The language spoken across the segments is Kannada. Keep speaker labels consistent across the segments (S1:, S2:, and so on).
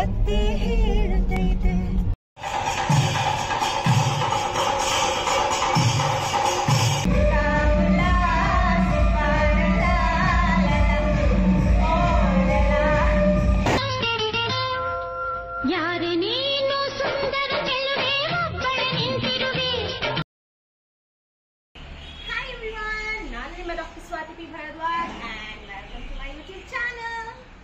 S1: ಮತ್ತೆ ಹೇಳುತ್ತೈತೆ
S2: ಯಾರೆ ನೀನು ಸುಂದರ ಚೆಲುವೆ ಒಬ್ಬಳೆ ನಿಂತಿರುವೆ
S3: Hi everyone, ನಾನು ನಿಮ್ಮ doctor Swathi P Bharadwaj and welcome to my YouTube channel.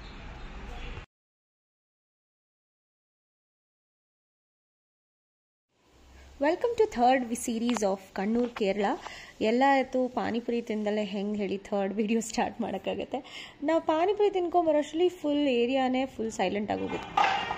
S3: Welcome to third we series of Kannur Kerala ಎಲ್ಲ ಆಯಿತು ಪಾನಿಪುರಿ ತಿಂದಲೇ ಹೆಂಗೆ ಹೇಳಿ ಥರ್ಡ್ ವಿಡಿಯೋ ಸ್ಟಾರ್ಟ್ ಮಾಡೋಕ್ಕಾಗತ್ತೆ ನಾವು ಪಾನಿಪುರಿ ತಿನ್ಕೊಂಬರೋಷ್ಟರಲ್ಲಿ ಫುಲ್ ಏರಿಯಾನೇ ಫುಲ್ ಸೈಲೆಂಟ್ ಆಗೋಗಿತ್ತು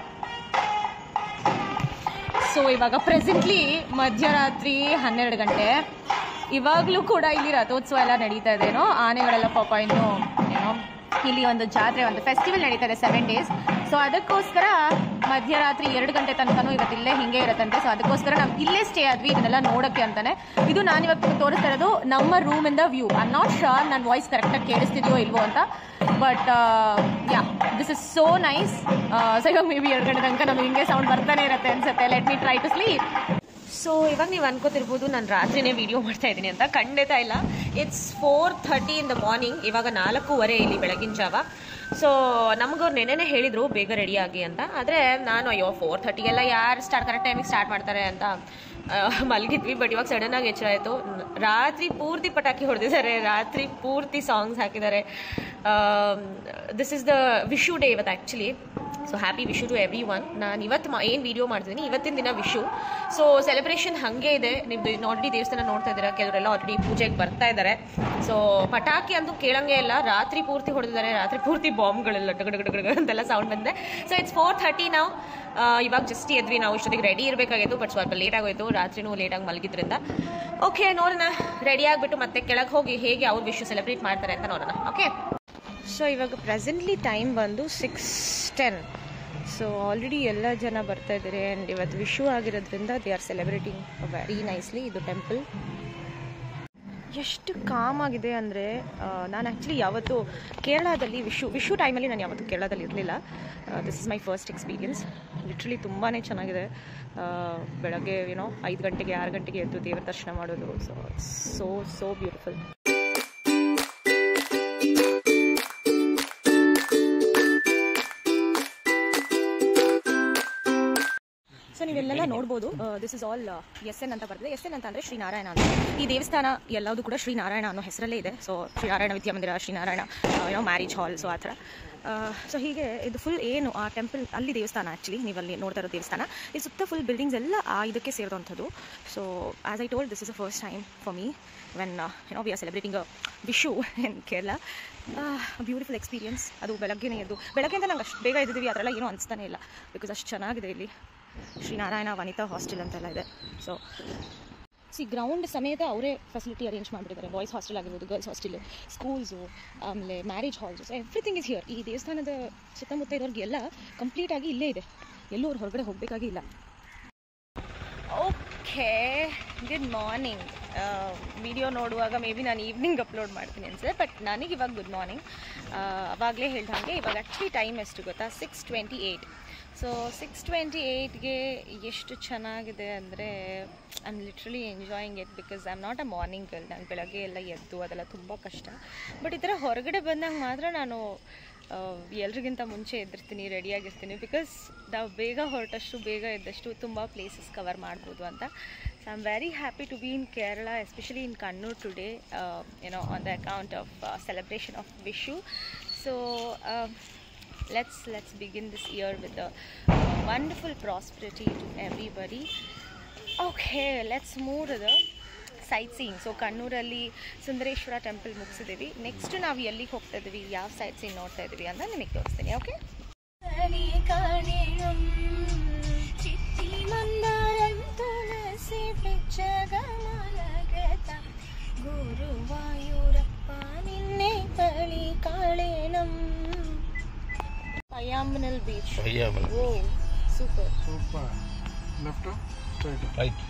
S3: ಸೊ ಇವಾಗ ಪ್ರೆಸೆಂಟ್ಲಿ ಮಧ್ಯರಾತ್ರಿ ಹನ್ನೆರಡು ಗಂಟೆ ಇವಾಗಲೂ ಕೂಡ ಇಲ್ಲಿ ರಥೋತ್ಸವ ಎಲ್ಲ ನಡೀತಾ ಇದೆನೋ ಆನೆಗಳೆಲ್ಲ ಪಾಪ ಇನ್ನು ಏನೋ ಇಲ್ಲಿ ಒಂದು ಜಾತ್ರೆ ಒಂದು ಫೆಸ್ಟಿವಲ್ ನಡೀತಾ ಇದೆ ಸೆವೆನ್ ಡೇಸ್ ಸೊ ಅದಕ್ಕೋಸ್ಕರ ಮಧ್ಯರಾತ್ರಿ ಎರಡು ಗಂಟೆ ತನಕನೂ ಇವತ್ತು ಇಲ್ಲೇ ಹಿಂಗೆ ಇರುತ್ತಂತೆ ಸೊ ಅದಕ್ಕೋಸ್ಕರ ನಾವು ಇಲ್ಲೇ ಸ್ಟೇ ಆದ್ವಿ ಇದನ್ನೆಲ್ಲ ನೋಡೋಕ್ಕೆ ಅಂತಾನೆ ಇದು ನಾನು ಇವಾಗ ತೋರಿಸ್ತಾ ಇರೋದು ನಮ್ಮ ರೂಮಿಂದ ವ್ಯೂ ಐ ನಾಟ್ ಶೋರ್ ನನ್ನ ವಾಯ್ಸ್ ಕರೆಕ್ಟಾಗಿ ಕೇಳಿಸ್ತಿದೆಯೋ ಇಲ್ವೋ ಅಂತ but ya this is so nice so ಇವಾಗ ಮೇ ಬಿ ಎರಡು ಗಂಟೆ ತನಕ ನಮ್ಗೆ ಹಿಂಗೆ ಸೌಂಡ್ ಬರ್ತಾನೆ ಇರುತ್ತೆ ಅನ್ಸುತ್ತೆ let me try to sleep so ಇವಾಗ ನೀವು ಅನ್ಕೋತಿರ್ಬೋದು ನಾನು ರಾತ್ರಿನೇ ವಿಡಿಯೋ ಮಾಡ್ತಾ ಇದ್ದೀನಿ ಅಂತ ಖಂಡಿತ ಇಲ್ಲ it's four thirty in the morning ಇವಾಗ ನಾಲ್ಕೂವರೆ ಇಲ್ಲಿ ಬೆಳಗಿನ ಜಾವ ಸೊ ನಮಗವ್ರು ನೆನೆನೆ ಹೇಳಿದರು ಬೇಗ ರೆಡಿ ಆಗಿ ಅಂತ ಆದರೆ ನಾನು ಅಯ್ಯೋ ಫೋರ್ ಥರ್ಟಿಗೆಲ್ಲ ಯಾರು ಸ್ಟಾರ್ಟ್ ಕರೆಕ್ಟ್ ಟೈಮಿಗೆ ಸ್ಟಾರ್ಟ್ ಮಾಡ್ತಾರೆ ಅಂತ ಆ, ಮಲಗಿದ್ವಿ ಬಟ್ ಇವಾಗ ಸಡನ್ ಆಗಿ ಎಚ್ಚರ ಆಯಿತು ರಾತ್ರಿ ಪೂರ್ತಿ ಪಟಾಕಿ ಹೊಡೆದಿದ್ದಾರೆ ರಾತ್ರಿ ಪೂರ್ತಿ ಸಾಂಗ್ಸ್ ಹಾಕಿದ್ದಾರೆ this is the Vishu day ಇವತ್ತು actually so happy Vishu to everyone ನಾನು ಇವತ್ತು ಏನು ವಿಡಿಯೋ ಮಾಡ್ತಿದ್ದೀನಿ ಇವತ್ತಿನ ದಿನ ವಿಶು ಸೊ ಸೆಲೆಬ್ರೇಷನ್ ಹಾಗೆ ಇದೆ ನಿಮ್ದು ಆಲ್ರೆಡಿ ದೇವಸ್ಥಾನ ನೋಡ್ತಾ ಇದ್ದೀರಾ ಕೆಲವರೆಲ್ಲ ಆಲ್ರೆಡಿ ಪೂಜೆಗೆ ಬರ್ತಾ ಇದ್ದಾರೆ ಸೊ ಪಟಾಕಿ ಅಂತೂ ಕೇಳಂಗೆ ಇಲ್ಲ ರಾತ್ರಿ ಪೂರ್ತಿ ಹೊಡೆದಿದ್ದಾರೆ ರಾತ್ರಿ ಪೂರ್ತಿ ಬಾಂಬ್ಗಳೆಲ್ಲ ಡಗ ಡಗ ಡಗ ಡಗ ಅಂತೆಲ್ಲ ಸೌಂಡ್ ಬಂದೆ ಸೊ ಇಟ್ಸ್ ಫೋರ್ ಥರ್ಟಿ ನಾವು ಇವಾಗ ಜಸ್ಟ್ ಎದ್ವಿ ನಾವು ಇಷ್ಟೊತ್ತಿಗೆ ರೆಡಿ ಇರಬೇಕಾಗಿತ್ತು ಬಟ್ ಸ್ವಲ್ಪ ಲೇಟ್ ಆಗೋಯ್ತು ರಾತ್ರಿನೂ ಲೇಟಾಗಿ ಮಲಗಿದ್ರಿಂದ ಓಕೆ ನೋಡೋಣ ರೆಡಿ ಆಗಿಬಿಟ್ಟು ಮತ್ತೆ ಕೆಳಗೆ ಹೋಗಿ ಹೇಗೆ ಅವ್ರು ವಿಶು ಸೆಲೆಬ್ರೇಟ್ ಮಾಡ್ತಾರೆ ಅಂತ ನೋಡೋಣ ಓಕೆ ಸೊ ಇವಾಗ ಪ್ರೆಸೆಂಟ್ಲಿ ಟೈಮ್ ಬಂದು ಸಿಕ್ಸ್ ಟೆನ್ ಸೊ ಆಲ್ರೆಡಿ ಎಲ್ಲ ಜನ ಬರ್ತಾ ಇದ್ದಾರೆ ಆ್ಯಂಡ್ ಇವತ್ತು ವಿಶು ಆಗಿರೋದ್ರಿಂದ they are celebrating very nicely ಇದು ಟೆಂಪಲ್ ಎಷ್ಟು ಕಾಮ್ ಆಗಿದೆ ಅಂದರೆ ನಾನು ಆ್ಯಕ್ಚುಲಿ ಯಾವತ್ತು ಕೇರಳದಲ್ಲಿ ವಿಶು ವಿಶು ಟೈಮಲ್ಲಿ ನಾನು ಯಾವತ್ತೂ ಕೇರಳದಲ್ಲಿ ಇರಲಿಲ್ಲ this is my first experience literally ತುಂಬಾ ಚೆನ್ನಾಗಿದೆ ಆ, ಬೆಳಗ್ಗೆ ಏನೋ ಐದು ಗಂಟೆಗೆ ಆರು ಗಂಟೆಗೆ ಎದ್ದು ದೇವರ ದರ್ಶನ ಮಾಡೋದು so so so beautiful so ನೀವೆಲ್ಲ ನೋಡ್ಬೋದು this is all S N ಅಂತ ಬರ್ತದೆ ಎಸ್ ಎನ್ ಅಂತ ಅಂದರೆ ಶ್ರೀನಾರಾಯಣ ಅಂತ ಈ ದೇವಸ್ಥಾನ ಎಲ್ಲದೂ ಕೂಡ ಶ್ರೀನಾರಾಯಣ ಅನ್ನೋ ಹೆಸರಲ್ಲೇ ಇದೆ ಸೊ ಶ್ರೀನಾರಾಯಣ ವಿದ್ಯಾಮಂದಿರ ಶ್ರೀನಾರಾಯಣ ಏನೋ ಮ್ಯಾರೇಜ್ ಹಾಲ್ ಸೊ ಆ ಥರ ಸೊ ಹೀಗೆ ಇದು ಫುಲ್ ಏನು ಆ ಟೆಂಪಲ್ ಅಲ್ಲಿ ದೇವಸ್ಥಾನ ಆ್ಯಕ್ಚುಲಿ ನೀವಲ್ಲಿ ನೋಡ್ತಾ ಇರೋ ದೇವಸ್ಥಾನ ಈ ಸುತ್ತ ಫುಲ್ ಬಿಲ್ಡಿಂಗ್ಸ್ ಎಲ್ಲ ಆ ಇದಕ್ಕೆ ಸೇರಿದಂಥದ್ದು so as I told this is a first time for me when ಏನೋ we are celebrating a Vishu in Kerala beautiful experience ಅದು ಬೆಳಗ್ಗೆನೇ ಎದ್ದು ಬೆಳಗ್ಗೆಯಿಂದ ನಂಗೆ ಅಷ್ಟು ಬೇಗ ಎದ್ದಿದ್ದೀವಿ ಅದರೆಲ್ಲ ಏನೂ ಅನಿಸ್ತಾನೆ ಇಲ್ಲ ಬಿಕಾಸ್ ಅಷ್ಟು ಚೆನ್ನಾಗಿದೆ ಇಲ್ಲಿ ಶ್ರೀನಾರಾಯಣ ವನಿತಾ ಹಾಸ್ಟೆಲ್ ಅಂತೆಲ್ಲ ಇದೆ ಸೊ ಸಿ ಗ್ರೌಂಡ್ ಸಮೇತ ಅವರೇ ಫೆಸಿಲಿಟಿ ಅರೇಂಜ್ ಮಾಡಿಬಿಟ್ಟಿದ್ದಾರೆ ಬಾಯ್ಸ್ ಹಾಸ್ಟೆಲ್ ಆಗಿರ್ಬೋದು ಗರ್ಲ್ಸ್ ಹಾಸ್ಟೆಲ್ ಸ್ಕೂಲ್ಸು ಆಮೇಲೆ marriage halls so everything is here ಈ ದೇವಸ್ಥಾನದ ಸುತ್ತಮುತ್ತ ಇರೋರಿಗೆಲ್ಲ ಕಂಪ್ಲೀಟ್ ಆಗಿ ಇಲ್ಲೇ ಇದೆ ಎಲ್ಲೂ ಅವ್ರು ಹೊರಗಡೆ ಹೋಗಬೇಕಾಗಿಲ್ಲ ಓಕೆ ಗುಡ್ ಮಾರ್ನಿಂಗ್ ವಿಡಿಯೋ ನೋಡುವಾಗ ಮೇ ಬಿ ನಾನು ಈವ್ನಿಂಗ್ ಅಪ್ಲೋಡ್ ಮಾಡ್ತೀನಿ ಅನ್ಸುತ್ತೆ ಬಟ್ ನನಗೆ ಇವಾಗ ಗುಡ್ ಮಾರ್ನಿಂಗ್ ಅವಾಗಲೇ ಹೇಳ್ದ ಹಾಗೆ ಇವಾಗ ಆ್ಯಕ್ಚುಲಿ ಟೈಮ್ ಎಷ್ಟು ಗೊತ್ತಾ six twenty eight so six twenty ಏಯ್ಟ್ಗೆ ಎಷ್ಟು ಚೆನ್ನಾಗಿದೆ ಅಂದರೆ I am literally enjoying it because I am not a morning girl ನಾನು ಬೆಳಗ್ಗೆ ಎಲ್ಲ ಎದ್ದು ಅದೆಲ್ಲ ತುಂಬ ಕಷ್ಟ ಬಟ್ ಈ ಥರ ಹೊರಗಡೆ ಬಂದಾಗ ಮಾತ್ರ ನಾನು ಎಲ್ರಿಗಿಂತ ಮುಂಚೆ ಎದ್ದಿರ್ತೀನಿ ರೆಡಿಯಾಗಿರ್ತೀನಿ ಬಿಕಾಸ್ ನಾವು ಬೇಗ ಹೊರಟಷ್ಟು ಬೇಗ ಎದ್ದಷ್ಟು ತುಂಬ ಪ್ಲೇಸಸ್ ಕವರ್ ಮಾಡ್ಬೋದು ಅಂತ so I am very happy to be in Kerala especially in Kannur today you know on the account of celebration of Vishu so let's let's begin this year with a wonderful prosperity to everybody okay let's move to the sightseeing so ಕಣ್ಣೂರಲ್ಲಿ ಸುಂದರೇಶ್ವರ ಟೆಂಪಲ್ ಮುಗಿಸಿದ್ದೀವಿ ನೆಕ್ಸ್ಟ್ ನಾವು ಎಲ್ಲಿಗೆ ಹೋಗ್ತಾ ಇದ್ದೀವಿ ಯಾವ ಸೈಟ್ ಸೀನ್ ನೋಡ್ತಾ ಇದ್ದೀವಿ ಅಂತ ನಿಮಗೆ ತೋರಿಸ್ತೀನಿ ಓಕೆ
S1: ಸರಿ ಕಾಣೆಣಂ ಚಿಟ್ಟಿ ಮಂದಾರಂ ತುಳಸಿ ಬೆಚ್ಚಗಮಲಗತ ಗುರುವಾಯೂರಪ್ಪ ನಿನ್ನೆ ಕಳಿ ಕಾಳೇಣಂ
S3: ಪಯ್ಯಾಂಬನಲ್ ಬೀಚ್
S4: ಪಯ್ಯಾಮಲ.
S3: Oh super
S5: super left straight
S4: right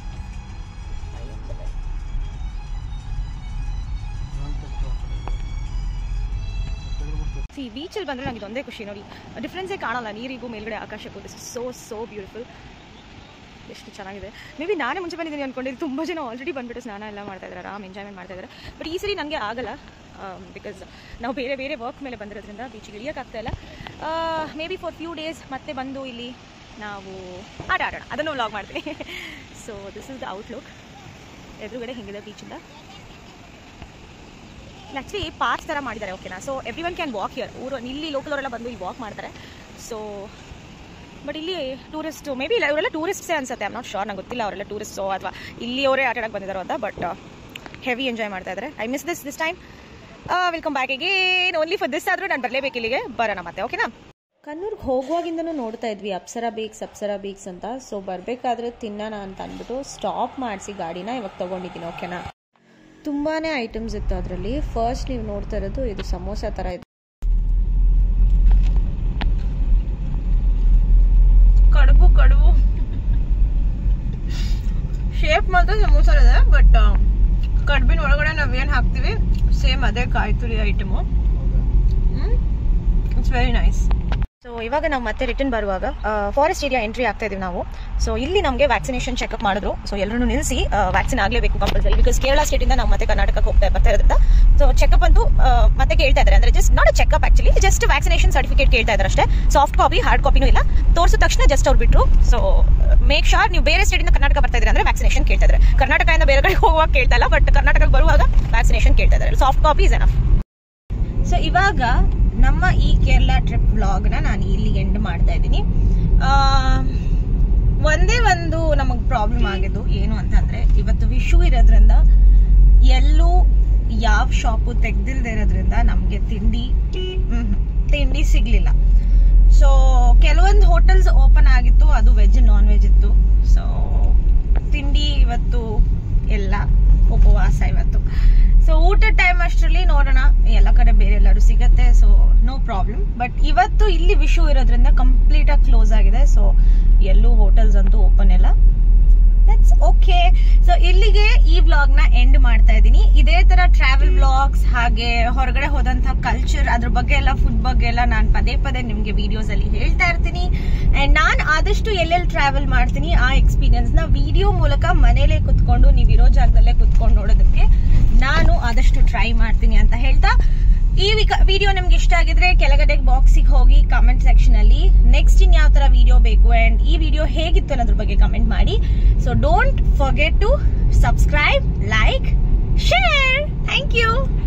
S3: see ಬೀಚಲ್ಲಿ ಬಂದರೆ ನನಗೆ ಇದೊಂದೇ ಖುಷಿ ನೋಡಿ ಡಿಫ್ರೆನ್ಸೇ ಕಾಣಲ್ಲ ನೀರಿಗೂ ಮೇಲ್ಗಡೆ ಆಕಾಶಕ್ಕೂ ದಿಸ್ ಸೋ ಸೋ ಬ್ಯೂಟಿಫುಲ್ ಎಷ್ಟು ಚೆನ್ನಾಗಿದೆ ಮೇ ಬಿ ನಾನೇ ಮುಂಚೆ ಬಂದಿದ್ದೀನಿ ಅಂದ್ಕೊಂಡಿದ್ದು ತುಂಬ ಜನ ಆಲ್ರೆಡಿ ಬಂದುಬಿಟ್ಟು ಸ್ನಾನ ಎಲ್ಲ ಮಾಡ್ತಾ ಇದ್ದಾರೆ ಆರಾಮ್ ಎಂಜಾಯ್ಮೆಂಟ್ ಮಾಡ್ತಾ ಇದ್ದಾರೆ ಬಟ್ ಈ ಸರಿ ನನಗೆ ಆಗಲ್ಲ ಬಿಕಾಸ್ ನಾವು ಬೇರೆ ಬೇರೆ ವರ್ಕ್ ಮೇಲೆ ಬಂದಿರೋದ್ರಿಂದ ಬೀಚಿಗೆ ಇಳಿಯೋಕ್ಕಾಗ್ತಾ ಇಲ್ಲ maybe for few days ಮತ್ತೆ ಬಂದು ಇಲ್ಲಿ ನಾವು ಆಟ ಆಡೋಣ ಅದನ್ನು ವ್ಲಾಗ್ ಮಾಡ್ತೀನಿ so this is the outlook ಎದುರುಗಡೆ ಹಿಂಗಿದೆ ಬೀಚಿಂದ ಆ್ಯಕ್ಚುಲಿ ಪಾರ್ಕ್ ಥರ ಮಾಡಿದ್ದಾರೆ ಓಕೆನಾ so everyone can walk here ಊರು ಇಲ್ಲಿ ಲೋಕಲ್ ಅವರೆಲ್ಲ ಬಂದು ಇಲ್ಲಿ ವಾಕ್ ಮಾಡ್ತಾರೆ ಸೊ ಬಟ್ ಇಲ್ಲಿ ಟೂರಿಸ್ಟ್ ಮೇ ಬಿ ಇಲ್ಲ ಇವರೆಲ್ಲ ಟೂರಿಸ್ಟ್ಸೇ ಅನ್ಸುತ್ತೆ ಐಮ್ ನಾಟ್ ಶೋರ್ ನಂಗೆ ಗೊತ್ತಿಲ್ಲ ಅವರೆಲ್ಲ ಟೂರಿಸ್ಟೋ ಅಥವಾ ಇಲ್ಲಿಯವರೇ ಆಟ ಆಡಕ್ಕೆ ಬಂದಿದ್ದಾರೋ ಅಂತ ಬಟ್ ಹೆವಿ ಎಂಜಾಯ್ ಮಾಡ್ತಾ ಇದ್ದಾರೆ I miss this this time welcome back again only for this ಆದರೂ ನಾನು ಬರಲೇಬೇಕು ಇಲ್ಲಿಗೆ ಬರೋಣ ಮತ್ತೆ ಓಕೆನಾ
S4: ಕಣ್ಣೂರ್ಗೆ ಹೋಗುವಾಗಿಂದನೂ ನೋಡ್ತಾ ಇದ್ವಿ ಅಪ್ಸರ ಬೀಕ್ಸ್ ಅಪ್ಸರ ಬೀಕ್ಸ್ ಅಂತ ಸೊ ಬರಬೇಕಾದ್ರೆ ತಿನ್ನೋಣ ಅಂತ ಅಂದ್ಬಿಟ್ಟು ಸ್ಟಾಪ್ ಮಾಡಿಸಿ ಗಾಡಿನ ಇವಾಗ ತೊಗೊಂಡಿದ್ದೀನಿ ಓಕೆನಾ ತುಂಬಾ ಐಟಮ್ಸ್ ಇತ್ತು ಅದರಲ್ಲಿ ಫಸ್ಟ್ ನೀವು ನೋಡ್ತಾ ಇರೋದು ಇದು ಸಮೋಸ ಥರ ಇದೆ
S3: ಕಡುಬು ಕಡುಬು ಶೇಪ್ ಮಾತ್ರ ಸಮೋಸ ಇದೆ ಬಟ್ ಕಡುಬಿನ ಒಳಗಡೆ ನಾವೇನು ಹಾಕ್ತೀವಿ ಸೇಮ್ ಅದೇ ಕಾಯಿ ತುರಿ item it's very nice so ಇವಾಗ ನಾವು ಮತ್ತೆ ರಿಟರ್ನ್ ಬರುವಾಗ ಫಾರೆಸ್ಟ್ ಏರಿಯಾ ಎಂಟ್ರಿ ಆಗ್ತಾ ಇದೀವಿ ನಾವು ಸೊ ಇಲ್ಲಿ ನಮಗೆ ವ್ಯಾಕ್ಸಿನೇಷನ್ ಚೆಕಪ್ ಮಾಡಿದ್ರು ಸೊ ಎಲ್ಲರೂ ನಿಲ್ಲಿಸಿ ವ್ಯಾಕ್ಸಿನ್ ಆಗಲೇಬೇಕು ಕಂಪಲ್ಸರಿ ಬಿಕಾಸ್ ಕೇರಳ ಸ್ಟೇಟಿಂದ ನಾವು ಮತ್ತೆ ಕರ್ನಾಟಕಕ್ಕೆ ಹೋಗ್ತಾ ಬರ್ತಾ ಇರೋದ್ರಿಂದ ಸೊ ಚೆಕಪ್ ಅಂತೂ ಆ, ಮತ್ತೆ ಕೇಳ್ತಾ ಇದ್ದಾರೆ ಅಂದ್ರೆ just not checkup actually just vaccination certificate ಕೇಳ್ತಾ ಇದ್ದಾರೆ ಅಷ್ಟೇ ಸಾಫ್ಟ್ ಕಾಪಿ ಹಾರ್ಡ್ ಕಾಪಿನೂ ಇಲ್ಲ ತೋರಿಸಿದ ತಕ್ಷಣ ಜಸ್ಟ್ ಅವ್ರು ಬಿಟ್ರು ಸೊ ಮೇಕ್ ಶಾರ್ ನೀವು ಬೇರೆ ಸ್ಟೇಟಿಂದ ಕರ್ನಾಟಕ ಬರ್ತಾ ಇದ್ರೆ ಅಂದ್ರೆ ವ್ಯಾಕ್ಸಿನೇಷನ್ ಕೇಳ್ತಾ ಇದ್ದಾರೆ ಕರ್ನಾಟಕದಿಂದ ಬೇರೆ ಕಡೆ ಹೋಗುವಾಗ ಕೇಳ್ತಾ ಇಲ್ಲ ಬಟ್ ಕರ್ನಾಟಕಕ್ಕೆ ಬರುವಾಗ ವ್ಯಾಕ್ಸಿನೇಷನ್ ಕೇಳ್ತಾ ಇದ್ದಾರೆ soft copy is enough so ಇವಾಗ ನಮ್ಮ ಈ ಕೇರಳ ಟ್ರಿಪ್ ವ್ಲಾಗ್ನ ನಾನು ಇಲ್ಲಿ ಎಂಡ್ ಮಾಡ್ತಾ ಇದ್ದೀನಿ ಒಂದೇ ಒಂದು ನಮಗೆ ಪ್ರಾಬ್ಲಮ್ ಆಗಿದ್ದು ಏನು ಅಂತಂದ್ರೆ ಇವತ್ತು ವಿಶು ಇರೋದ್ರಿಂದ ಎಲ್ಲೂ ಯಾವ ಶಾಪು ತೆಗ್ದಿಲ್ದೇ ಇರೋದ್ರಿಂದ ನಮಗೆ ತಿಂಡಿ ಮ್ಹೂ, ತಿಂಡಿ ಸಿಗ್ಲಿಲ್ಲ ಸೊ ಕೆಲವೊಂದು ಹೋಟೆಲ್ಸ್ ಓಪನ್ ಆಗಿತ್ತು ಅದು ವೆಜ್ ನಾನ್ ವೆಜ್ ಇತ್ತು ಸೊ ತಿಂಡಿ ಇವತ್ತು ಎಲ್ಲ ಉಪವಾಸ ಇವತ್ತು ಸೊ ಊಟ ಟೈಮ್ ಅಷ್ಟರಲ್ಲಿ ನೋಡೋಣ ಎಲ್ಲ ಕಡೆ ಬೇರೆ ಎಲ್ಲರೂ ಸಿಗತ್ತೆ ಸೊ ನೋ ಪ್ರಾಬ್ಲಮ್ ಬಟ್ ಇವತ್ತು ಇಲ್ಲಿ ವಿಶು ಇರೋದ್ರಿಂದ ಕಂಪ್ಲೀಟ್ ಆಗಿ ಕ್ಲೋಸ್ ಆಗಿದೆ ಸೊ ಎಲ್ಲೂ ಹೋಟೆಲ್ಸ್ ಅಂತೂ ಓಪನ್ ಇಲ್ಲ ದಟ್ಸ್ ಓಕೆ ಸೊ ಇಲ್ಲಿಗೆ ಈ ವ್ಲಾಗ್ ನ ಎಂಡ್ ಮಾಡ್ತಾ ಇದ್ದೀನಿ ಇದೇ ತರ ಟ್ರಾವೆಲ್ ವ್ಲಾಗ್ಸ್ ಹಾಗೆ ಹೊರಗಡೆ ಹೋದಂತ ಕಲ್ಚರ್ ಅದ್ರ ಬಗ್ಗೆ ಎಲ್ಲ ಫುಡ್ ಬಗ್ಗೆ ಎಲ್ಲ ನಾನು ಪದೇ ಪದೇ ನಿಮ್ಗೆ ವಿಡಿಯೋಸ್ ಅಲ್ಲಿ ಹೇಳ್ತಾ ಇರ್ತೀನಿ ಅಂಡ್ ನಾನು ಆದಷ್ಟು ಎಲ್ಲೆಲ್ಲಿ ಟ್ರಾವೆಲ್ ಮಾಡ್ತೀನಿ ಆ ಎಕ್ಸ್ಪೀರಿಯನ್ಸ್ ನ ವಿಡಿಯೋ ಮೂಲಕ ಮನೇಲೆ ಕುತ್ಕೊಂಡು ನೀವು ಇರೋ ಜಾಗದಲ್ಲೇ ಕುತ್ಕೊಂಡು ನೋಡೋದಕ್ಕೆ ನಾನು ಆದಷ್ಟು ಟ್ರೈ ಮಾಡ್ತೀನಿ ಅಂತ ಹೇಳ್ತಾ ಈ ವಿಡಿಯೋ ನಿಮ್ಗೆ ಇಷ್ಟ ಆಗಿದ್ರೆ ಕೆಳಗಡೆ ಬಾಕ್ಸಿಗೆ ಹೋಗಿ ಕಮೆಂಟ್ ಸೆಕ್ಷನ್ ಅಲ್ಲಿ ನೆಕ್ಸ್ಟ್ ಇನ್ ಯಾವ ತರ ವಿಡಿಯೋ ಬೇಕು ಅಂಡ್ ಈ ವಿಡಿಯೋ ಹೇಗಿತ್ತು ಅನ್ನೋದ್ರ ಬಗ್ಗೆ ಕಮೆಂಟ್ ಮಾಡಿ so don't forget to subscribe like share thank you